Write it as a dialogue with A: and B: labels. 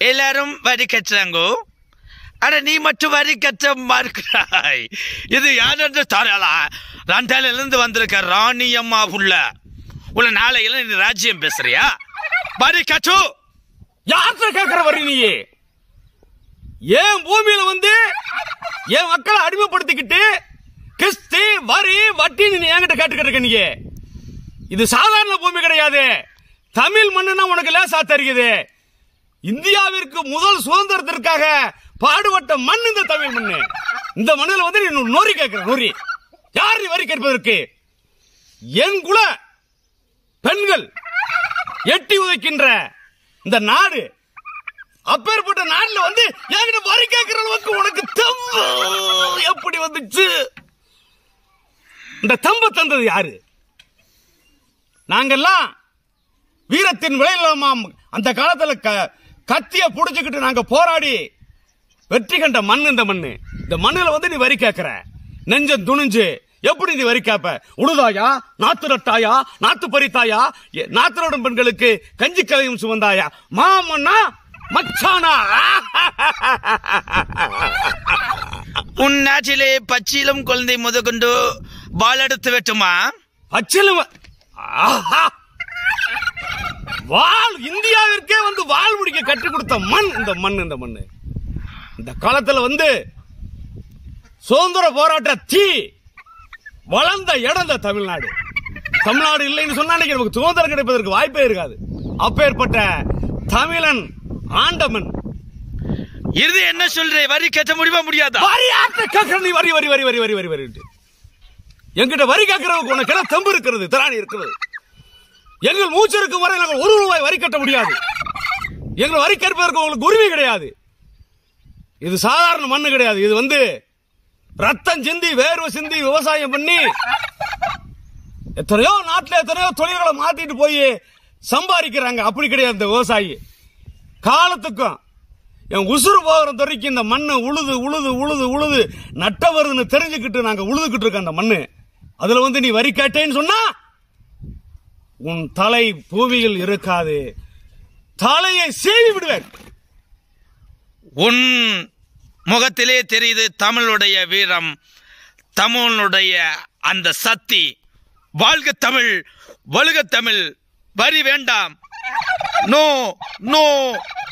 A: எல்லாரும் வரி கட்டுறாங்கோ ஆனா நீ மட்டும் வரி கட்ட மறுக்கிறாய் இது யாரென்று தரலா ரெண்டாயில இருந்து வந்திருக்க ராணி அம்மா உள்ள உள்ள நாளையில நீ ராஜ்யம் பேசுறியா வரி கட்டு
B: யார்கிட்ட கேட்கிற வரி நீ ஏன் பூமியில வந்து என் மக்களை அடிமைப்படுத்திக்கிட்டு கிஸ்தி வரி வட்டின்னு நீ என்கிட்ட கேட்டுக்கிட்டு இருக்க நீ இது சாதாரண பூமி கிடையாது தமிழ் மண்ணுனா உனக்கு லேசா தெரியுது இந்தியாவிற்கு முதல் சுதந்திரத்திற்காக பாடுபட்ட மண் இந்த தமிழ் மண்ணு இந்த மண்ணில் வந்து நீ நொறி கேட்கிற நொறி யார் நீ வரி கேட்பதற்கு என் குல பெண்கள் எட்டி உதைக்கின்ற இந்த நாடு அப்பேற்பட்ட நாட்டுல வந்து என்கிட்ட வரி கேட்கிற அளவுக்கு உனக்கு தம்பு எப்படி வந்துச்சு இந்த தம்ப தந்தது யாரு நாங்கெல்லாம் வீரத்தின் விளையிலாமாம் அந்த காலத்துல க- கத்திய புடிச்சுக்கிட்டு நாங்க போராடி வெற்றி கண்ட மண் இந்த மண்ணு இந்த மண்ணுல வந்து நீ வரி கேட்கிற நெஞ்சம் துணிஞ்சு எப்படி நீ வரி கேப்ப உழுதாயா நாத்து நட்டாயா நாத்து பறித்தாயா எ- நாத்தரோடும் பெண்களுக்கு கஞ்சி கலையும் சுமந்தாயா மாமன்னா மச்சானா
A: உன் நாட்டிலே பச்சிலும் குழந்தை முதற்கொண்டு பால் எடுத்து வெட்டுமா
B: அச்சிலும் ஆஹா! வாள் இந்தியாவிற்கே வந்து வாள் முடிக்க கற்றுக் கொடுத்த மண் இந்த மண் இந்த மண் இந்த காலத்துல வந்து சுதந்திர போராட்ட தீ வளர்ந்த இடம் இந்த தமிழ்நாடு தமிழ்நாடு இல்லைன்னு சொன்னா இன்னைக்கு நமக்கு சுதந்திரம் கிடைப்பதற்கு வாய்ப்பே இருக்காது அப்பேற்பட்ட தமிழன் ஆண்டமன்
A: இது என்ன சொல்றே வரி கட்ட முடியுமா முடியாதா
B: வரி ஆட்ட கேட்கிற நீ வரி வரி வரி வரி வரி வரி வரி எங்கிட்ட வரி கேட்கிறவங்க உனக்கு என்ன தெம்பு இருக்கிறது திராணி இருக்கிறது எங்கள் மூச்சு இருக்கும் வரை நாங்கள் ஒரு ரூபாய் வரி கட்ட முடியாது எங்கள் வரி கேட்பதற்கு உங்களுக்கு உரிமை கிடையாது இது சாதாரண மண்ணு கிடையாது இது வந்து ரத்தம் சிந்தி வேர்வை சிந்தி விவசாயம் பண்ணி எத்தனையோ நாட்டுல எத்தனையோ தொழில்களை மாத்திட்டு போய் சம்பாதிக்கிறாங்க அப்படி கிடையாது இந்த விவசாயி காலத்துக்கும் என் உசுறு போகிற வரைக்கும் இந்த மண்ணை உழுது உழுது உழுது உழுது நட்ட வருதுன்னு தெரிஞ்சுக்கிட்டு நாங்க உழுதுகிட்டு இருக்கோம் அந்த மண்ணு அதுல வந்து நீ வரி கேட்டேன்னு சொன்னா உன் தலை பூமியில் இருக்காது தலையை சீவி விடுவேன்
A: உன் முகத்திலே தெரியுது தமிழுடைய வீரம் தமிழுடைய அந்த சக்தி வாழ்க தமிழ் வழுக தமிழ் வரி வேண்டாம் நோ நோ